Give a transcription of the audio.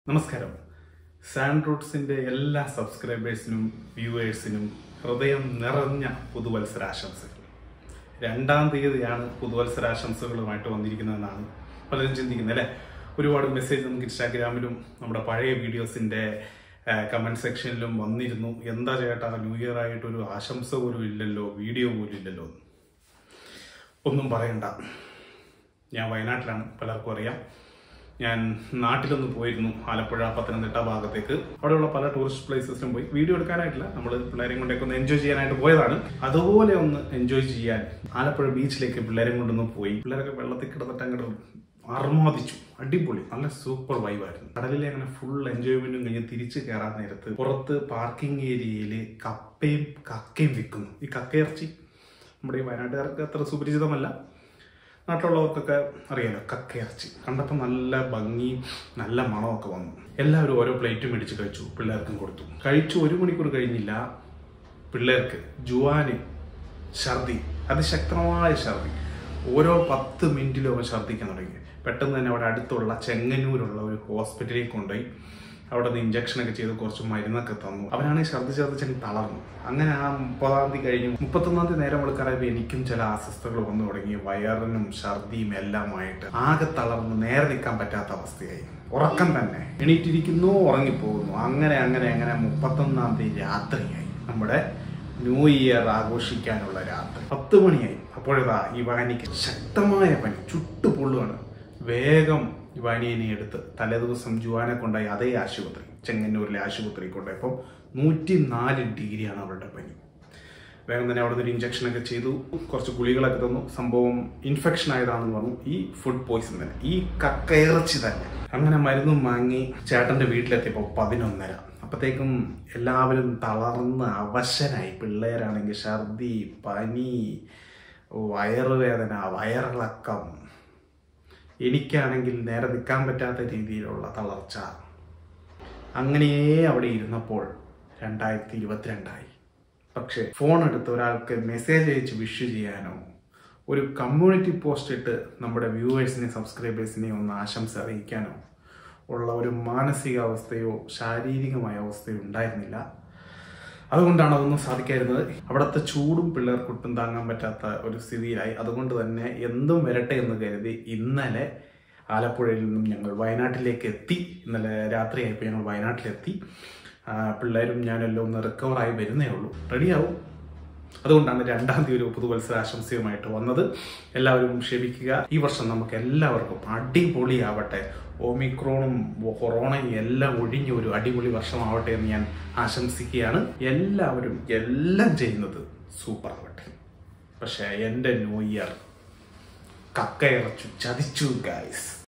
നമസ്കാരം സാൻഡ് റൂട്ട്സിന്റെ എല്ലാ സബ്സ്ക്രൈബേഴ്സിനും വ്യൂവേഴ്സിനും ഹൃദയം നിറഞ്ഞ പുതുവത്സരാശംസകൾ രണ്ടാം തീയതിയാണ് പുതുവത്സരാശംസകളുമായിട്ട് വന്നിരിക്കുന്നതെന്നാണ് പലരും ചിന്തിക്കുന്നത് അല്ലെ ഒരുപാട് മെസ്സേജ് നമുക്ക് ഇൻസ്റ്റാഗ്രാമിലും നമ്മുടെ പഴയ വീഡിയോസിന്റെ കമന്റ് സെക്ഷനിലും വന്നിരുന്നു എന്താ ചേട്ടാ ന്യൂ ഇയർ ആയിട്ട് ഒരു ആശംസ പോലും ഇല്ലല്ലോ വീഡിയോ പോലും ഇല്ലല്ലോ എന്ന്. ഒന്നും പറയണ്ട ഞാൻ വയനാട്ടിലാണ് പലർക്കും അറിയാം ഞാൻ നാട്ടിലൊന്ന് പോയിരുന്നു ആലപ്പുഴ പത്തനംതിട്ട ഭാഗത്തേക്ക് അവിടെയുള്ള പല ടൂറിസ്റ്റ് പ്ലേസസിലും പോയി വീഡിയോ എടുക്കാനായിട്ടില്ല നമ്മൾ പിള്ളേരെയും കൊണ്ടൊക്കെ ഒന്ന് എൻജോയ് ചെയ്യാനായിട്ട് പോയതാണ് അതുപോലെ ഒന്ന് എൻജോയ് ചെയ്യാൻ ആലപ്പുഴ ബീച്ചിലേക്ക് പിള്ളേരെയും കൊണ്ടൊന്ന് പോയി പിള്ളേരൊക്കെ വെള്ളത്തിൽ കിടന്നിട്ട് അങ്ങോട്ട് അർമാദിച്ചു അടിപൊളി നല്ല സൂപ്പർ വൈബായിരുന്നു കടലിലെ അങ്ങനെ ഫുൾ എൻജോയ്മെന്റും കഴിഞ്ഞ് തിരിച്ചു കയറാൻ നേരത്ത് പുറത്ത് പാർക്കിംഗ് ഏരിയയിൽ കപ്പയും കക്കയും വിൽക്കുന്നു ഈ കക്കയിറച്ചി നമ്മുടെ ഈ വയനാട്ടുകാർക്ക് അത്ര സുപരിചിതമല്ല നാട്ടിലുള്ളവർക്കൊക്കെ അറിയാലോ കക്കയിറച്ചി കണ്ടപ്പോൾ നല്ല ഭംഗി നല്ല മണമൊക്കെ വന്നു എല്ലാവരും ഓരോ പ്ലേറ്റ് മേടിച്ച് കഴിച്ചു പിള്ളേർക്കും കൊടുത്തു കഴിച്ചു ഒരു മണിക്കൂർ കഴിഞ്ഞില്ല പിള്ളേർക്ക് ജുവാന് ഛർദി അതിശക്തമായ ഛർദി ഓരോ പത്ത് മിനിറ്റിലും അവൻ ഛർദ്ദിക്കാൻ തുടങ്ങി പെട്ടെന്ന് തന്നെ അവിടെ അടുത്തുള്ള ചെങ്ങന്നൂരുള്ള ഒരു ഹോസ്പിറ്റലിൽ കൊണ്ടുപോയി അവിടെ നിന്ന് ഇഞ്ചക്ഷനൊക്കെ ചെയ്ത് കുറച്ച് മരുന്നൊക്കെ തന്നു അവനാണെങ്കിൽ ഛർദ്ദി ഛർദ്ദിച്ചങ്ങ് തളർന്നു അങ്ങനെ ആ മുപ്പതാം തീയതി കഴിഞ്ഞു മുപ്പത്തൊന്നാം തീയതി നേരം വെളുക്കാറായപ്പോൾ എനിക്കും ചില അസ്വസ്ഥതകൾ വന്നു തുടങ്ങി വയറിനും ഛർദിയും എല്ലാമായിട്ട് ആകെ തളർന്ന് നേരെ നിൽക്കാൻ പറ്റാത്ത അവസ്ഥയായി ഉറക്കം തന്നെ എണീറ്റിരിക്കുന്നു ഉറങ്ങിപ്പോകുന്നു അങ്ങനെ അങ്ങനെ അങ്ങനെ മുപ്പത്തൊന്നാം തീയതി രാത്രിയായി നമ്മുടെ ന്യൂ ഇയർ ആഘോഷിക്കാനുള്ള രാത്രി പത്ത് മണിയായി അപ്പോഴതാ ഇവാനിക്ക് ശക്തമായ പനി ചുട്ടുപൊള്ളുകയാണ് വേഗം ഇവാനിയനെ എടുത്ത് തലേദിവസം ജുവാനെ കൊണ്ടായി അതേ ആശുപത്രി ചെങ്ങന്നൂരിലെ ആശുപത്രി കൊണ്ടുപോയപ്പോൾ നൂറ്റി നാല് ഡിഗ്രിയാണ് അവരുടെ പനി വേഗം തന്നെ അവിടെ ഒരു ഇഞ്ചക്ഷൻ ഒക്കെ ചെയ്തു കുറച്ച് ഗുളികളൊക്കെ തന്നു സംഭവം ഇൻഫെക്ഷൻ ആയതാണെന്ന് പറഞ്ഞു ഈ ഫുഡ് പോയിസൺ തന്നെ ഈ കക്കയിറച്ചി തന്നെ അങ്ങനെ മരുന്നും വാങ്ങി ചേട്ടന്റെ വീട്ടിലെത്തിയപ്പോൾ പതിനൊന്നര അപ്പോഴത്തേക്കും എല്ലാവരും തളർന്ന് അവശനായി പിള്ളേരാണെങ്കിൽ ഛർദി പനി വയറുവേദന വയറിളക്കം എനിക്കാണെങ്കിൽ നേരെ നിൽക്കാൻ പറ്റാത്ത രീതിയിലുള്ള തളർച്ച അങ്ങനെയേ അവിടെ ഇരുന്നപ്പോൾ രണ്ടായിരത്തി ഇരുപത്തിരണ്ടായി പക്ഷെ ഫോൺ എടുത്ത് ഒരാൾക്ക് മെസ്സേജ് അയച്ച് വിഷ് ചെയ്യാനോ ഒരു കമ്മ്യൂണിറ്റി പോസ്റ്റ് ഇട്ട് നമ്മുടെ വ്യൂവേഴ്സിനെ സബ്സ്ക്രൈബേഴ്സിനെ ഒന്ന് ആശംസ അറിയിക്കാനോ ഉള്ള ഒരു മാനസികാവസ്ഥയോ ശാരീരികമായ അവസ്ഥയോ ഉണ്ടായിരുന്നില്ല അതുകൊണ്ടാണ് അതൊന്നും സാധിക്കായിരുന്നത് അവിടുത്തെ ചൂടും പിള്ളേർക്ക് ഒട്ടും താങ്ങാൻ പറ്റാത്ത ഒരു സ്ഥിതിയിലായി അതുകൊണ്ട് തന്നെ എന്തും വരട്ടെ എന്ന് കരുതി ഇന്നലെ ആലപ്പുഴയിൽ നിന്നും ഞങ്ങൾ വയനാട്ടിലേക്ക് എത്തി ഇന്നലെ രാത്രിയായപ്പോൾ ഞങ്ങൾ വയനാട്ടിലെത്തി ആ, പിള്ളേരും ഞാനെല്ലാം ഒന്ന് റിക്കവറായി വരുന്നേ ഉള്ളൂ റെഡിയാവും അതുകൊണ്ടാണ് രണ്ടാം തീയതി ഒരു പുതുവത്സര ആശംസയുമായിട്ട് വന്നത് എല്ലാവരും ക്ഷമിക്കുക ഈ വർഷം നമുക്ക് എല്ലാവർക്കും അടിപൊളിയാവട്ടെ ഓമിക്രോണും കൊറോണയും എല്ലാം ഒഴിഞ്ഞ ഒരു അടിപൊളി വർഷമാവട്ടെ എന്ന് ഞാൻ ആശംസിക്കുകയാണ് എല്ലാവരും എല്ലാം ചെയ്യുന്നത് സൂപ്പർ ആവട്ടെ പക്ഷേ എൻ്റെ ന്യൂ ഇയർ കക്കയിറച്ചു ചതിച്ചു ഗൈസ്